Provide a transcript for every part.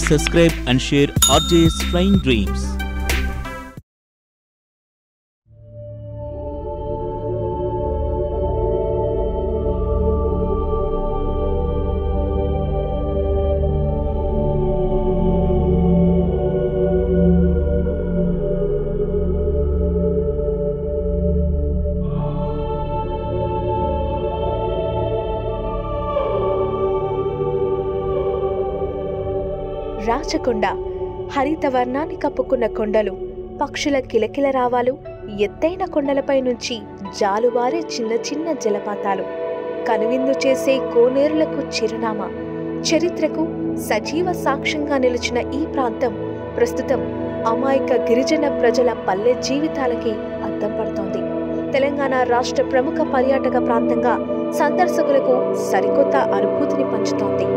Please subscribe and share RJ's Flying Dreams. Rachakonda హరిత వర్ణాన్ని కప్పుకున్న కొండలు పక్షుల కిలకిల రావాలు ఎత్తైన కొండలపై నుంచి జాలువారే చిన్న చిన్న జలపాతాలు కనువిందు చేసే కోనేరులకు చిరునామా చరిత్రకు సజీవ సాక్ష్యంగా నిలిచిన ఈ ప్రాంతం ప్రస్తుతం అమాయక గిరిజన ప్రజల పల్లె జీవితాలకి అద్దం పడుతోంది తెలంగాణ రాష్ట్ర ప్రముఖ పర్యాటక ప్రాంతంగా సందర్శకులకు సరికొత్త అనుభూతిని పంచుతోంది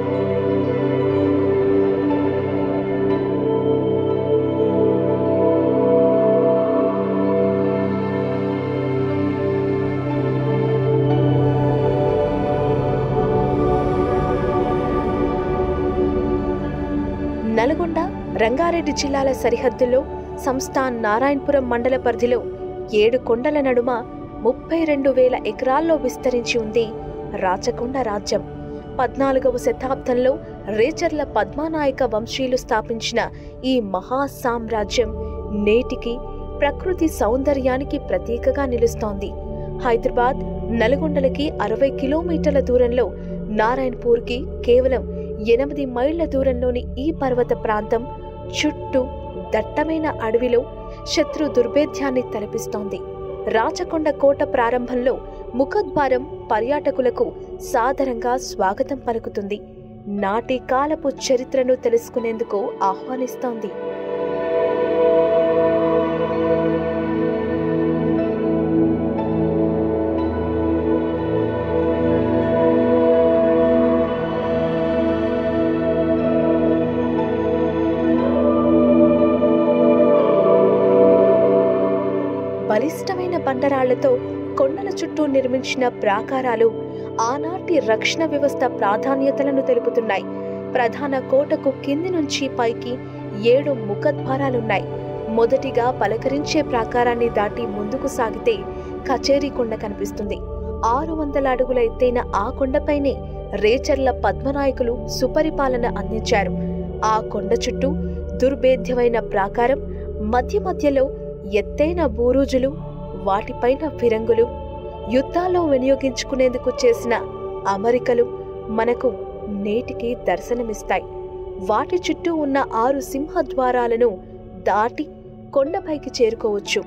నల్గొండ రంగారెడ్డి జిల్లాల సరిహద్దుల్లో సంస్థాన్ నారాయణపురం మండల పరిధిలో ఏడు కొండల నడుమ ముప్పై రెండు వేల ఎకరాల్లో విస్తరించి ఉంది రాచకొండ రాజ్యం పద్నాలుగవ శతాబ్దంలో రేచర్ల పద్మానాయక వంశీయులు స్థాపించిన ఈ మహా సామ్రాజ్యం నేటికి ప్రకృతి సౌందర్యానికి ప్రతీకగా నిలుస్తోంది హైదరాబాద్ నల్గొండలకి అరవై కిలోమీటర్ల దూరంలో నారాయణపూర్కి కేవలం ఎనిమిది మైళ్ల దూరంలోని ఈ పర్వత ప్రాంతం చుట్టూ దట్టమైన అడవిలో శత్రు దుర్భేద్యాన్ని తలపిస్తోంది రాచకొండ కోట ప్రారంభంలో ముఖద్వారం పర్యాటకులకు సాదరంగా స్వాగతం పలుకుతుంది నాటి కాలపు చరిత్రను తెలుసుకునేందుకు ఆహ్వానిస్తోంది బలిష్టమైన బండరాళ్లతో కొండల చుట్టూ నిర్మించిన ప్రాకారాలు ఆనాటి రక్షణ వ్యవస్థ ప్రాధాన్యతలను తెలుపుతున్నాయి ప్రధాన కోటకు కింది నుంచి పైకి ఏడు ముఖద్వారాలున్నాయి మొదటిగా పలకరించే ప్రాకారాన్ని దాటి ముందుకు సాగితే కచేరీ కొండ కనిపిస్తుంది ఆరు వందల అడుగుల ఎత్తైన ఆ కొండపైనే రేచర్ల పద్మనాయకులు సుపరిపాలన అందించారు ఆ కొండ చుట్టూ దుర్భేద్యమైన ప్రాకారం మధ్య మధ్యలో ఎత్తైన బూరుజులు వాటిపైన ఫిరంగులు యుద్ధాల్లో వినియోగించుకునేందుకు చేసిన అమరికలు మనకు నేటికి దర్శనమిస్తాయి వాటి చుట్టూ ఉన్న ఆరు సింహద్వారాలను దాటి కొండపైకి చేరుకోవచ్చు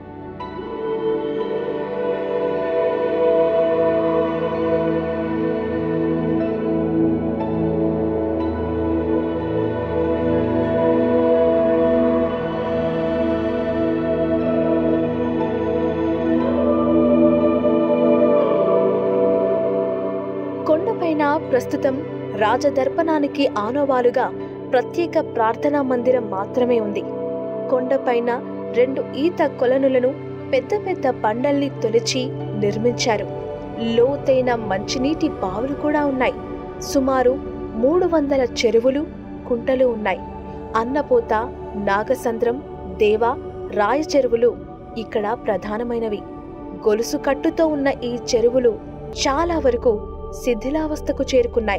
కొండపైన ప్రస్తుతం రాజదర్పణానికి ఆనవాలుగా ప్రత్యేక ప్రార్థనా మందిరం మాత్రమే ఉంది కొండపైన రెండు ఈత కొలనులను పెద్ద పెద్ద బండల్ని తొలిచి నిర్మించారు లోతైన మంచినీటి బావులు కూడా ఉన్నాయి సుమారు మూడు వందల చెరువులు కుంటలు ఉన్నాయి అన్నపోత నాగసంద్రం దేవ రాయ చెరువులు ఇక్కడ ప్రధానమైనవి గొలుసు కట్టుతో ఉన్న ఈ చెరువులు చాలా వరకు శిథిలావస్థకు చేరుకున్నాయి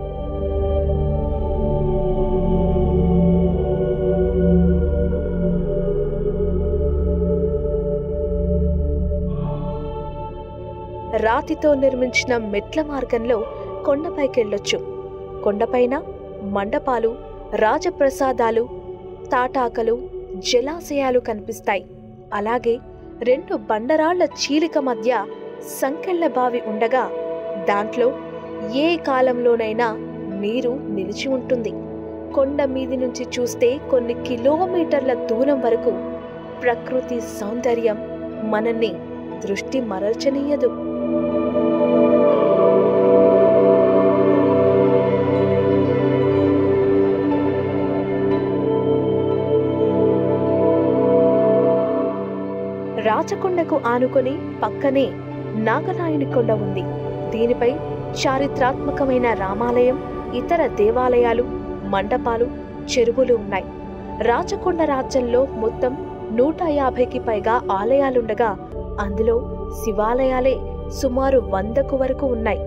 రాతితో నిర్మించిన మెట్ల మార్గంలో కొండపైకెళ్ళొచ్చు కొండపైన మండపాలు రాజప్రసాదాలు తాటాకలు జలాశయాలు కనిపిస్తాయి అలాగే రెండు బండరాళ్ల చీలిక మధ్య సంకెళ్ల బావి ఉండగా దాంట్లో ఏ కాలంలోనైనా నీరు నిలిచి ఉంటుంది కొండ మీది నుంచి చూస్తే కొన్ని కిలోమీటర్ల దూరం వరకు ప్రకృతి సౌందర్యం మనల్ని దృష్టి మరల్చనీయదు రాచకొండకు ఆనుకొని పక్కనే నాగనాయుని కొండ ఉంది దీనిపై చారిత్రాత్మకమైన రామాలయం ఇతర దేవాలయాలు మండపాలు చెరువులు ఉన్నాయి రాచకొండ రాజ్యంలో మొత్తం నూట యాభైకి పైగా ఆలయాలుండగా అందులో శివాలయాలే సుమారు వందకు వరకు ఉన్నాయి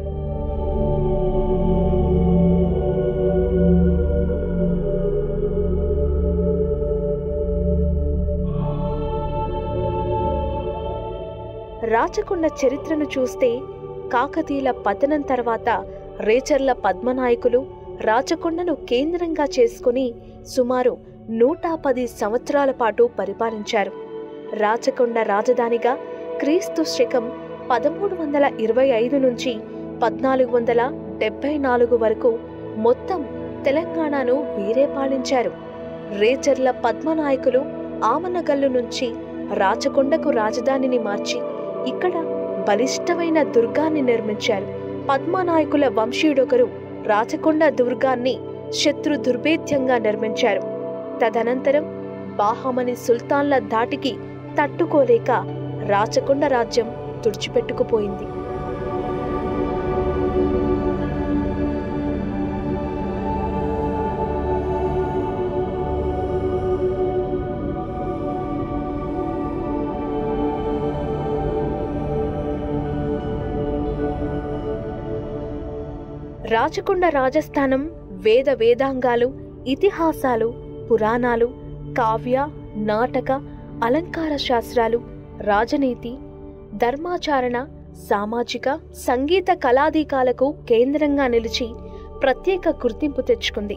రాచకొండ చరిత్రను చూస్తే కాకతీయుల పతనం తర్వాత రేచర్ల పద్మనాయకులు రాచకొండను కేంద్రంగా చేసుకుని సుమారు నూట పది సంవత్సరాల పాటు పరిపాలించారు రాచకొండ రాజధానిగా క్రీస్తు శకం పదమూడు వందల ఇరవై ఐదు నుంచి పద్నాలుగు వందల డెబ్బై నాలుగు వరకు మొత్తం తెలంగాణను వీరే పాలించారు రేచర్ల పద్మనాయకులు ఆమనగల్లు నుంచి రాచకొండకు రాజధానిని మార్చి ఇక్కడ బలిష్టమైన దుర్గాన్ని నిర్మించారు పద్మనాయకుల వంశీయుడొకరు రాచకొండ దుర్గాన్ని శత్రు దుర్భేద్యంగా నిర్మించారు తదనంతరం బాహమని సుల్తాన్ల ధాటికి తట్టుకోలేక రాచకొండ రాజ్యం తుడిచిపెట్టుకుపోయింది రాచకొండ రాజస్థానం వేద వేదాంగాలు ఇతిహాసాలు పురాణాలు కావ్య నాటక అలంకార శాస్త్రాలు రాజనీతి ధర్మాచారణ సామాజిక సంగీత కళాదీకాలకు కేంద్రంగా నిలిచి ప్రత్యేక గుర్తింపు తెచ్చుకుంది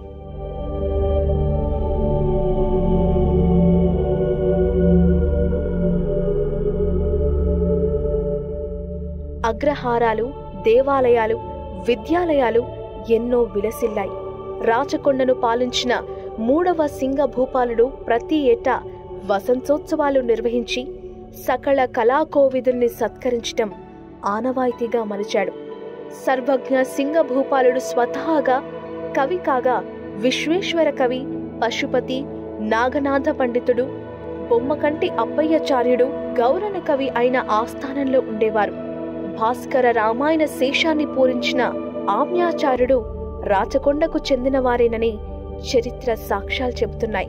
అగ్రహారాలు దేవాలయాలు విద్యాలయాలు ఎన్నో విలసిల్లాయి రాచకొండను పాలించిన మూడవ సింగ భూపాలుడు ప్రతి ఏటా వసంతోత్సవాలు నిర్వహించి సకల కళాకోవిదుల్ని సత్కరించటం ఆనవాయితీగా మలిచాడు సర్వజ్ఞ సింగ భూపాలుడు స్వతహాగా కవి కాగా విశ్వేశ్వర కవి పశుపతి నాగనాథ పండితుడు బొమ్మకంటి అప్పయ్యాచార్యుడు గౌరన కవి అయిన ఆస్థానంలో ఉండేవారు భాస్కర రామాయణ శేషాన్ని పూరించిన ఆమ్యాచార్యుడు రాచకొండకు చెందినవారేనని చరిత్ర సాక్ష్యాలు చెబుతున్నాయి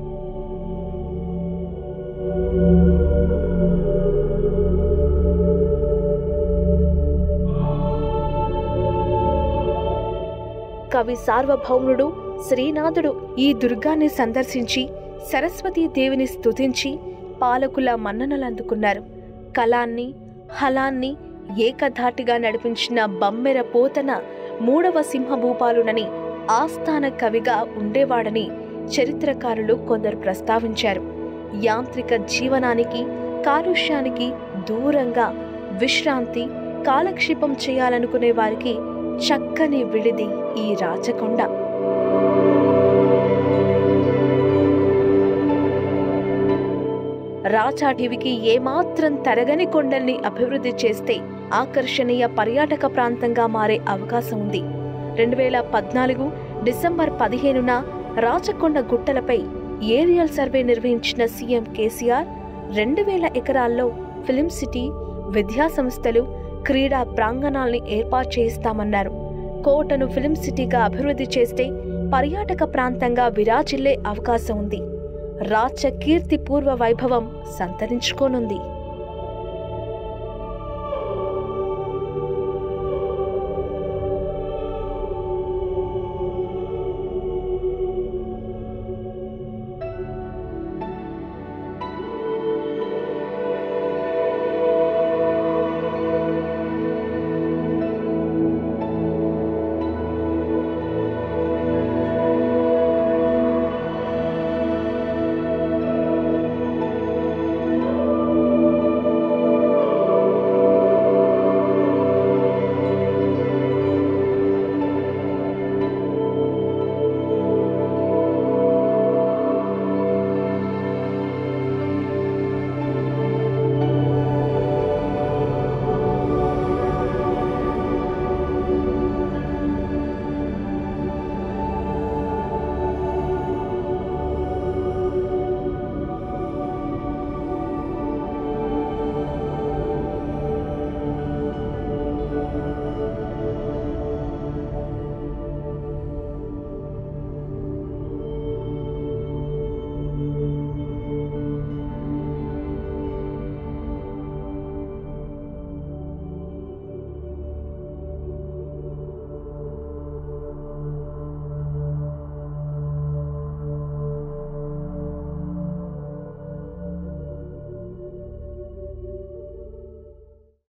కవి సార్వభౌముడు శ్రీనాథుడు ఈ దుర్గాన్ని సందర్శించి సరస్వతీ దేవిని స్తుతించి పాలకుల మన్ననలందుకున్నారు కళాన్ని హలాన్ని ఏకధాటిగా నడిపించిన బమ్మెర పోతన మూడవ సింహభూపాలునని ఆస్థాన కవిగా ఉండేవాడని చరిత్రకారులు కొందరు ప్రస్తావించారు యాంత్రిక జీవనానికి కాలుష్యానికి దూరంగా విశ్రాంతి కాలక్షేపం చేయాలనుకునే వారికి చక్కని విడిది ఈ రాచకొండ రాచాటివికి ఏమాత్రం తరగని కొండల్ని అభివృద్ధి చేస్తే ఆకర్షణీయ పర్యాటక ప్రాంతంగా మారే అవకాశం ఉంది రెండు వేల పద్నాలుగు డిసెంబర్ పదిహేనున రాచకొండ గుట్టలపై ఏరియల్ సర్వే నిర్వహించిన సీఎం కేసీఆర్ రెండు వేల ఎకరాల్లో ఫిలిం సిటీ విద్యా సంస్థలు క్రీడా ప్రాంగణాల్ని ఏర్పాటు చేయిస్తామన్నారు కోటను ఫిలిం సిటీగా అభివృద్ధి చేస్తే పర్యాటక ప్రాంతంగా విరాజిల్లే అవకాశం ఉంది రాచ కీర్తి పూర్వ వైభవం సంతరించుకోనుంది